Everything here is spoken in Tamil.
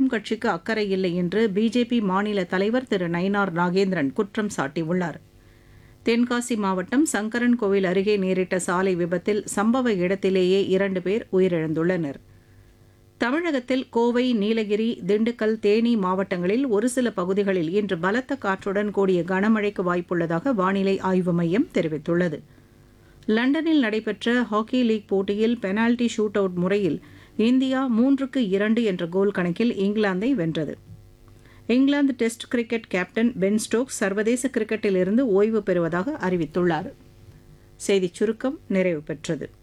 ஆளும் கட்சிக்கு அக்கறை இல்லை என்று பிஜேபி மாநில தலைவர் திரு நயினார் நாகேந்திரன் குற்றம் சாட்டியுள்ளார் தென்காசி மாவட்டம் சங்கரன் கோவில் அருகே நேரிட்ட சாலை விபத்தில் சம்பவ இடத்திலேயே இரண்டு பேர் உயிரிழந்துள்ளனர் தமிழகத்தில் கோவை நீலகிரி திண்டுக்கல் தேனி மாவட்டங்களில் ஒரு சில பகுதிகளில் இன்று பலத்த காற்றுடன் கூடிய கனமழைக்கு வாய்ப்புள்ளதாக வானிலை ஆய்வு மையம் தெரிவித்துள்ளது லண்டனில் நடைபெற்ற ஹாக்கி லீக் போட்டியில் பெனால்டி ஷூட் அவுட் முறையில் இந்தியா மூன்றுக்கு இரண்டு என்ற கோல் கணக்கில் இங்கிலாந்தை வென்றது இங்கிலாந்து test cricket captain Ben Stokes சர்வதேச கிரிக்கெட்டிலிருந்து ஓய்வு பெறுவதாக அறிவித்துள்ளார் செய்திச் சுருக்கம் நிறைவு பெற்றது